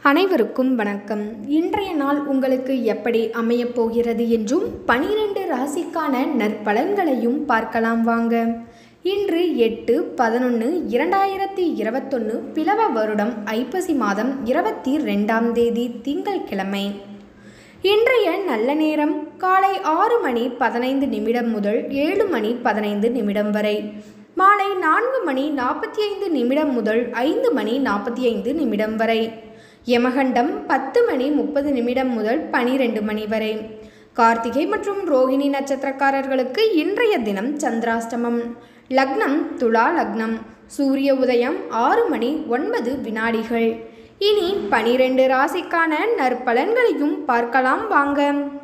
அனைவருக்கும் வணக்கம் இன்றைய நாள் உங்களுக்கு எப்படி அமையப் போகிறது என்றும் பனிரெண்டு ராசிக்கான நற்பலன்களையும் பார்க்கலாம் வாங்க இன்று எட்டு பதினொன்று இரண்டாயிரத்தி இருபத்தொன்று பிளவ வருடம் ஐப்பசி மாதம் இருபத்தி ரெண்டாம் தேதி திங்கட்கிழமை இன்றைய நல்ல நேரம் காலை ஆறு மணி பதினைந்து நிமிடம் முதல் ஏழு மணி பதினைந்து நிமிடம் வரை மாலை நான்கு மணி நாற்பத்தி ஐந்து நிமிடம் முதல் ஐந்து மணி நாற்பத்தி ஐந்து நிமிடம் வரை யமகண்டம் பத்து மணி முப்பது நிமிடம் முதல் பனிரெண்டு மணி வரை கார்த்திகை மற்றும் ரோகிணி நட்சத்திரக்காரர்களுக்கு இன்றைய தினம் சந்திராஷ்டமம் லக்னம் துலா லக்னம் சூரிய உதயம் ஆறு மணி ஒன்பது வினாடிகள் இனி பனிரெண்டு ராசிக்கான நற்பலன்களையும் பார்க்கலாம் வாங்க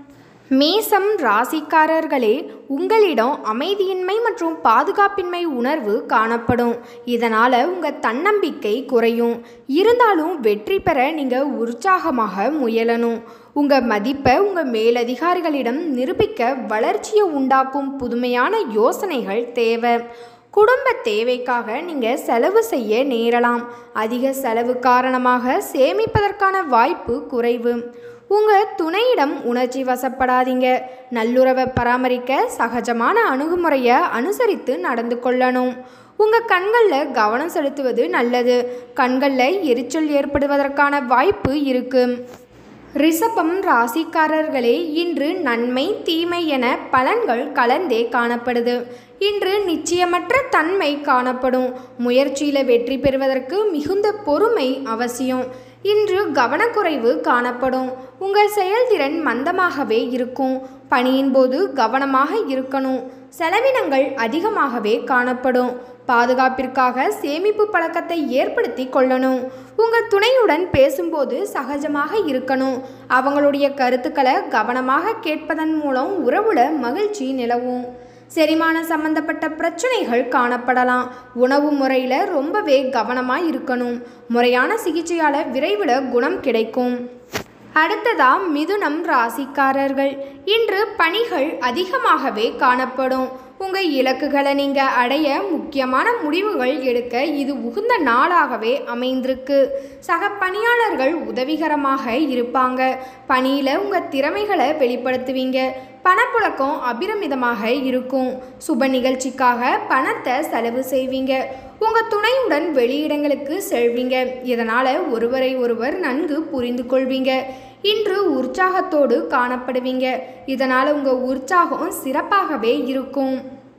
மேசம் ராசிக்காரர்களே உங்களிடம் அமைதியின்மை மற்றும் பாதுகாப்பின்மை உணர்வு காணப்படும் இதனால் உங்கள் தன்னம்பிக்கை குறையும் இருந்தாலும் வெற்றி பெற நீங்கள் உற்சாகமாக முயலணும் உங்கள் மதிப்பை உங்கள் மேலதிகாரிகளிடம் நிரூபிக்க வளர்ச்சியை உண்டாக்கும் புதுமையான யோசனைகள் தேவை குடும்ப தேவைக்காக நீங்கள் செலவு செய்ய நேரலாம் அதிக செலவு காரணமாக சேமிப்பதற்கான வாய்ப்பு குறைவு உங்கள் துணையிடம் உணர்ச்சி வசப்படாதீங்க நல்லுறவை பராமரிக்க சகஜமான அணுகுமுறையை அனுசரித்து நடந்து கொள்ளணும் உங்கள் கண்களில் கவனம் செலுத்துவது நல்லது கண்களில் எரிச்சல் ஏற்படுவதற்கான வாய்ப்பு இருக்குது ரிஷபம் ராசிக்காரர்களே இன்று நன்மை தீமை என பலன்கள் கலந்தே காணப்படுது இன்று நிச்சயமற்ற தன்மை காணப்படும் முயற்சியில் வெற்றி பெறுவதற்கு மிகுந்த பொறுமை அவசியம் இன்று கவனக்குறைவு காணப்படும் உங்கள் செயல்திறன் மந்தமாகவே இருக்கும் பணியின் போது கவனமாக இருக்கணும் செலவினங்கள் அதிகமாகவே காணப்படும் பாதுகாப்பிற்காக சேமிப்பு பழக்கத்தை ஏற்படுத்தி கொள்ளணும் உங்கள் துணையுடன் பேசும்போது சகஜமாக இருக்கணும் அவங்களுடைய கருத்துக்களை கவனமாக கேட்பதன் மூலம் உறவுல மகிழ்ச்சி நிலவும் செரிமான சம்பந்தப்பட்ட பிரச்சனைகள் காணப்படலாம் உணவு முறையில் ரொம்பவே கவனமாக இருக்கணும் முறையான சிகிச்சையால் விரைவில் குணம் கிடைக்கும் அடுத்ததா மிதுனம் ராசிக்காரர்கள் இன்று பணிகள் அதிகமாகவே காணப்படும் உங்கள் இலக்குகளை நீங்கள் அடைய முக்கியமான முடிவுகள் எடுக்க இது உகுந்த நாளாகவே அமைந்திருக்கு சக பணியாளர்கள் உதவிகரமாக இருப்பாங்க பணியில் உங்கள் திறமைகளை வெளிப்படுத்துவீங்க பணப்புழக்கம் அபிரமிதமாக இருக்கும் சுப நிகழ்ச்சிக்காக பணத்தை செலவு செய்வீங்க உங்கள் துணையுடன் வெளியிடங்களுக்கு செல்வீங்க இதனால் ஒருவரை ஒருவர் நன்கு புரிந்து கொள்வீங்க இன்று உற்சாகத்தோடு காணப்படுவீங்க இதனால் உங்கள் உற்சாகம் சிறப்பாகவே இருக்கும்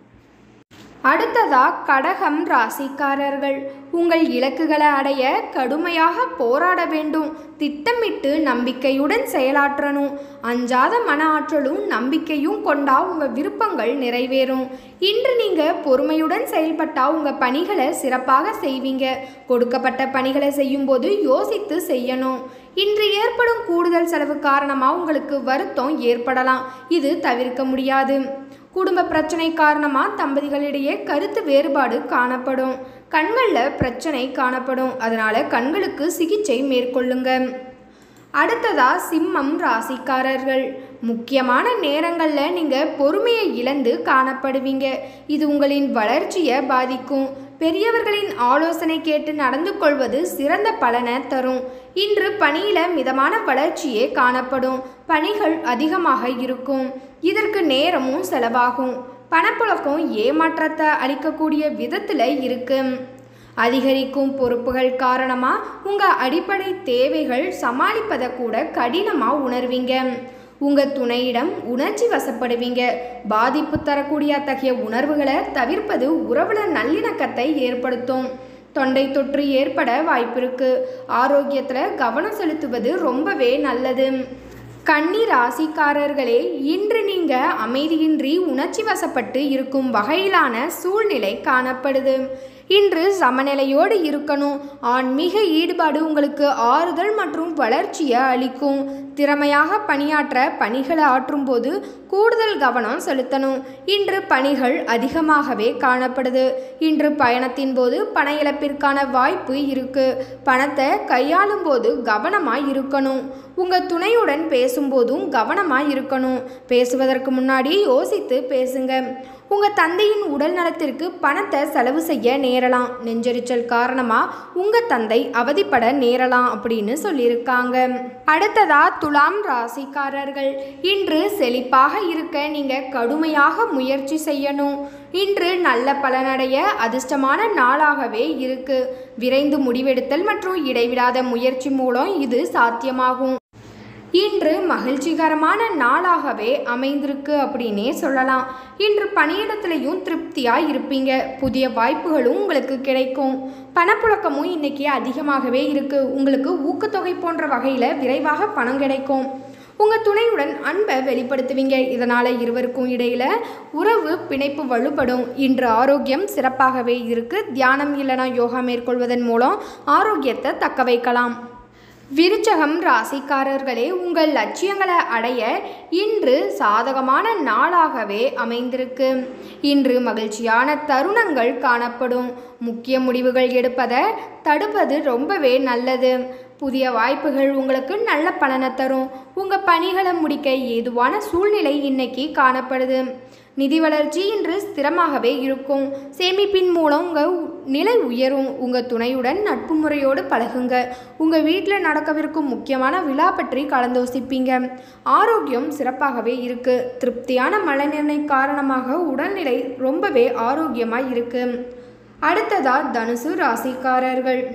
அடுத்ததா கடகம் ராசிக்காரர்கள் உங்கள் இலக்குகளை அடைய கடுமையாக போராட வேண்டும் திட்டமிட்டு நம்பிக்கையுடன் செயலாற்றணும் அஞ்சாத மன ஆற்றலும் நம்பிக்கையும் கொண்டா உங்கள் விருப்பங்கள் நிறைவேறும் இன்று நீங்கள் பொறுமையுடன் செயல்பட்டா உங்கள் பணிகளை சிறப்பாக செய்வீங்க கொடுக்கப்பட்ட பணிகளை செய்யும்போது யோசித்து செய்யணும் இன்று ஏற்படும் கூடுதல் செலவு காரணமாக உங்களுக்கு வருத்தம் ஏற்படலாம் இது தவிர்க்க முடியாது குடும்ப பிரச்சனை காரணமாக தம்பதிகளிடையே கருத்து வேறுபாடு காணப்படும் கண்களில் பிரச்சனை காணப்படும் அதனால் கண்களுக்கு சிகிச்சை மேற்கொள்ளுங்க அடுத்ததா சிம்மம் ராசிக்காரர்கள் முக்கியமான நேரங்களில் நீங்கள் பொறுமையை இழந்து காணப்படுவீங்க இது உங்களின் வளர்ச்சியை பாதிக்கும் பெரியவர்களின் ஆலோசனை கேட்டு நடந்து கொள்வது சிறந்த பலனை தரும் இன்று பணியில் மிதமான வளர்ச்சியே காணப்படும் பணிகள் அதிகமாக இருக்கும் இதற்கு நேரமும் செலவாகும் பணப்புழக்கம் ஏமாற்றத்தை அளிக்கக்கூடிய விதத்தில் இருக்கு அதிகரிக்கும் பொறுப்புகள் காரணமாக உங்கள் அடிப்படை தேவைகள் சமாளிப்பதை கூட கடினமாக உணர்வீங்க உங்கள் துணையிடம் உணர்ச்சி வசப்படுவீங்க பாதிப்பு தரக்கூடிய அத்தகைய உணர்வுகளை தவிர்ப்பது உறவுல நல்லிணக்கத்தை ஏற்படுத்தும் தொண்டை தொற்று ஏற்பட வாய்ப்பிருக்கு ஆரோக்கியத்தில் கவனம் செலுத்துவது ரொம்பவே நல்லது கன்னி ராசிக்காரர்களே இன்று நீங்கள் அமைதியின்றி உணர்ச்சி வசப்பட்டு இருக்கும் வகையிலான சூழ்நிலை காணப்படுது இன்று சமநிலையோடு இருக்கணும் ஆன்மீக ஈடுபாடு உங்களுக்கு ஆறுதல் மற்றும் வளர்ச்சியை அளிக்கும் திறமையாக பணியாற்ற பணிகளை ஆற்றும்போது கூடுதல் கவனம் செலுத்தணும் இன்று பணிகள் அதிகமாகவே காணப்படுது இன்று பயணத்தின் போது பண இழப்பிற்கான வாய்ப்பு இருக்கு பணத்தை கையாளும் போது கவனமாக இருக்கணும் உங்கள் துணையுடன் பேசும்போதும் கவனமாக இருக்கணும் பேசுவதற்கு முன்னாடி யோசித்து பேசுங்க உங்கள் தந்தையின் உடல் நலத்திற்கு பணத்தை செலவு செய்ய நேரலாம் நெஞ்செரிச்சல் காரணமாக உங்கள் தந்தை அவதிப்பட நேரலாம் அப்படின்னு சொல்லியிருக்காங்க அடுத்ததா துலாம் ராசிக்காரர்கள் இன்று செழிப்பாக இருக்க நீங்கள் கடுமையாக முயற்சி செய்யணும் இன்று நல்ல பலனடைய அதிர்ஷ்டமான நாளாகவே இருக்கு விரைந்து முடிவெடுத்தல் மற்றும் இடைவிடாத முயற்சி மூலம் இது சாத்தியமாகும் இன்று மகிழ்ச்சிகரமான நாளாகவே அமைந்திருக்கு அப்படின்னே சொல்லலாம் இன்று பணியிடத்துலையும் திருப்தியாக இருப்பீங்க புதிய வாய்ப்புகளும் உங்களுக்கு கிடைக்கும் பணப்புழக்கமும் இன்னைக்கு அதிகமாகவே இருக்கு உங்களுக்கு ஊக்கத்தொகை போன்ற வகையில் விரைவாக பணம் கிடைக்கும் உங்கள் துணையுடன் அன்பை வெளிப்படுத்துவீங்க இதனால் இருவருக்கும் இடையில் உறவு பிணைப்பு வலுப்படும் இன்று ஆரோக்கியம் சிறப்பாகவே இருக்கு தியானம் இல்லைனா யோகா மேற்கொள்வதன் மூலம் ஆரோக்கியத்தை தக்க வைக்கலாம் விருச்சகம் ராசிக்காரர்களே உங்கள் லட்சியங்களை அடைய இன்று சாதகமான நாளாகவே அமைந்திருக்கு இன்று மகிழ்ச்சியான தருணங்கள் காணப்படும் முக்கிய முடிவுகள் எடுப்பதை தடுப்பது ரொம்பவே நல்லது புதிய வாய்ப்புகள் உங்களுக்கு நல்ல பலனை தரும் உங்கள் பணிகளை முடிக்க ஏதுவான சூழ்நிலை இன்னைக்கு காணப்படுது நிதி வளர்ச்சி இன்று ஸ்திரமாகவே இருக்கும் சேமிப்பின் மூலம் உங்கள் நிலை உயரும் உங்கள் துணையுடன் நட்பு முறையோடு பழகுங்க உங்கள் வீட்டில் நடக்கவிருக்கும் முக்கியமான விழா பற்றி கலந்தோசிப்பீங்க ஆரோக்கியம் சிறப்பாகவே இருக்கு திருப்தியான மழைநிலை காரணமாக உடல்நிலை ரொம்பவே ஆரோக்கியமாக இருக்கு அடுத்ததா தனுசு ராசிக்காரர்கள்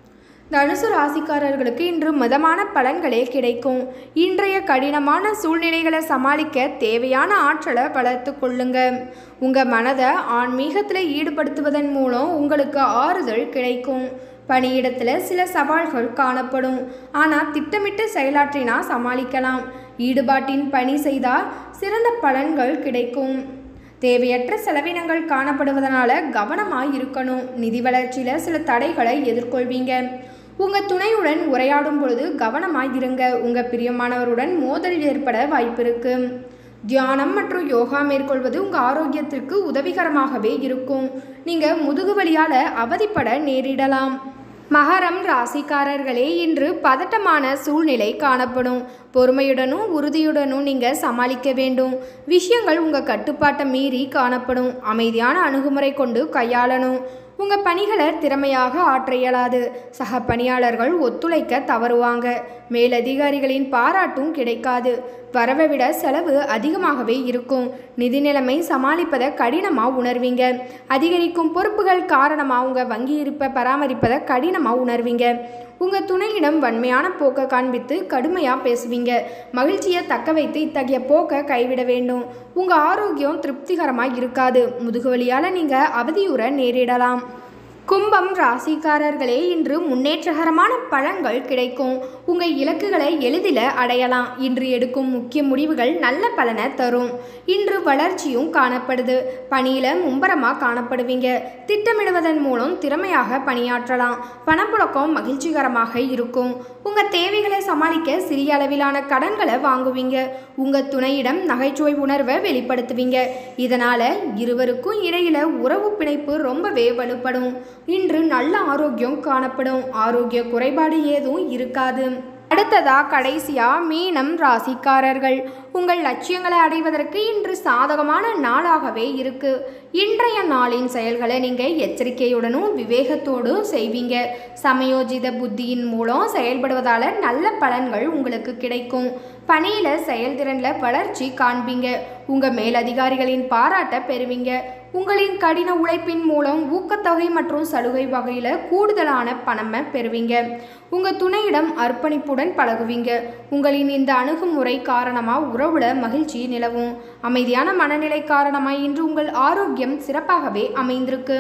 தனுசு ராசிக்காரர்களுக்கு இன்று மிதமான பலன்களே கிடைக்கும் இன்றைய கடினமான சூழ்நிலைகளை சமாளிக்க தேவையான ஆற்றலை வளர்த்து கொள்ளுங்க உங்கள் மனதை ஆன்மீகத்தில் ஈடுபடுத்துவதன் மூலம் உங்களுக்கு ஆறுதல் கிடைக்கும் பணியிடத்தில் சில சவால்கள் காணப்படும் ஆனால் திட்டமிட்டு செயலாற்றினா சமாளிக்கலாம் ஈடுபாட்டின் பணி செய்தால் சிறந்த பலன்கள் கிடைக்கும் தேவையற்ற செலவினங்கள் காணப்படுவதனால கவனமாக இருக்கணும் நிதி வளர்ச்சியில் சில தடைகளை எதிர்கொள்வீங்க உங்கள் துணையுடன் உரையாடும் பொழுது கவனமாக இருங்க உங்கள் பிரியமானவருடன் மோதல் ஏற்பட வாய்ப்பு இருக்கு தியானம் மற்றும் யோகா மேற்கொள்வது உங்கள் ஆரோக்கியத்திற்கு உதவிகரமாகவே இருக்கும் நீங்கள் முதுகு வலியால் அவதிப்பட நேரிடலாம் மகரம் ராசிக்காரர்களே இன்று பதட்டமான சூழ்நிலை காணப்படும் பொறுமையுடனும் உறுதியுடனும் நீங்கள் சமாளிக்க வேண்டும் விஷயங்கள் உங்கள் கட்டுப்பாட்டை மீறி காணப்படும் அமைதியான அணுகுமுறை கொண்டு கையாளணும் உங்கள் பணிகளை திறமையாக ஆற்ற இயலாது சக பணியாளர்கள் ஒத்துழைக்க தவறுவாங்க மேலதிகாரிகளின் பாராட்டும் கிடைக்காது வரவை விட செலவு அதிகமாகவே இருக்கும் நிதி நிலைமை சமாளிப்பதை கடினமாக உணர்வீங்க அதிகரிக்கும் பொறுப்புகள் காரணமாக உங்கள் வங்கி இருப்பை பராமரிப்பதை கடினமாக உணர்வீங்க உங்கள் துணையிடம் வன்மையான போக்கை காண்பித்து கடுமையாக பேசுவீங்க மகிழ்ச்சியை தக்க வைத்து இத்தகைய போக்கை கைவிட வேண்டும் உங்கள் ஆரோக்கியம் திருப்திகரமாக இருக்காது முதுகுவலியால் நீங்கள் அவதியுற நேரிடலாம் கும்பம் ராசிக்காரர்களே இன்று முன்னேற்றகரமான பலன்கள் கிடைக்கும் உங்கள் இலக்குகளை எளிதில் அடையலாம் இன்று எடுக்கும் முக்கிய முடிவுகள் நல்ல பலனை தரும் இன்று வளர்ச்சியும் காணப்படுது பணியில் மும்பரமாக காணப்படுவீங்க திட்டமிடுவதன் மூலம் திறமையாக பணியாற்றலாம் பணப்புழக்கம் மகிழ்ச்சிகரமாக இருக்கும் உங்கள் தேவைகளை சமாளிக்க சிறிய அளவிலான கடன்களை வாங்குவீங்க உங்கள் துணையிடம் நகைச்சுவை உணர்வை வெளிப்படுத்துவீங்க இதனால் இருவருக்கும் இடையில உறவு பிணைப்பு ரொம்பவே வலுப்படும் இன்று நல்ல ஆரோக்கியம் காணப்படும் ஆரோக்கிய குறைபாடு ஏதும் இருக்காது அடுத்ததா கடைசியா மீனம் ராசிக்காரர்கள் உங்கள் லட்சியங்களை அடைவதற்கு இன்று சாதகமான நாளாகவே இருக்கு இன்றைய நாளின் செயல்களை நீங்கள் எச்சரிக்கையுடனும் விவேகத்தோடும் செய்வீங்க சமயோஜித புத்தியின் மூலம் செயல்படுவதால் நல்ல பலன்கள் உங்களுக்கு கிடைக்கும் பணியில் செயல்திறனில் வளர்ச்சி காண்பீங்க உங்கள் மேலதிகாரிகளின் பாராட்டை பெறுவீங்க உங்களின் கடின உழைப்பின் மூலம் ஊக்கத்தொகை மற்றும் சலுகை வகையில் கூடுதலான பணமை பெறுவீங்க உங்கள் துணையிடம் அர்ப்பணிப்புடன் பழகுவீங்க உங்களின் இந்த அணுகுமுறை காரணமாக உறவுல மகிழ்ச்சி நிலவும் அமைதியான மனநிலை காரணமாக இன்று உங்கள் ஆரோக்கியம் சிறப்பாகவே அமைந்திருக்கு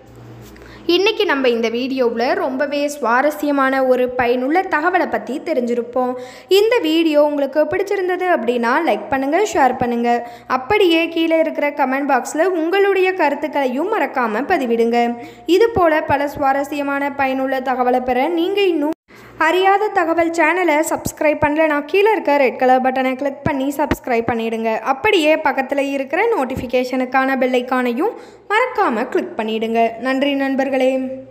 இன்றைக்கி நம்ம இந்த வீடியோவில் ரொம்பவே சுவாரஸ்யமான ஒரு பயனுள்ள தகவலை பற்றி தெரிஞ்சிருப்போம் இந்த வீடியோ உங்களுக்கு பிடிச்சிருந்தது அப்படின்னா லைக் பண்ணுங்கள் ஷேர் பண்ணுங்கள் அப்படியே கீழே இருக்கிற கமெண்ட் பாக்ஸில் உங்களுடைய கருத்துக்களையும் மறக்காமல் பதிவிடுங்க இது போல் பல சுவாரஸ்யமான பயனுள்ள தகவலை பெற நீங்கள் இன்னும் அறியாத தகவல் சேனலை சப்ஸ்கிரைப் பண்ணலனா கீழே இருக்க ரெட் கலர் பட்டனை கிளிக் பண்ணி சப்ஸ்கிரைப் பண்ணிடுங்க அப்படியே பக்கத்தில் இருக்கிற நோட்டிஃபிகேஷனுக்கான பெல்லைக்கானையும் மறக்காமல் கிளிக் பண்ணிடுங்க நன்றி நண்பர்களே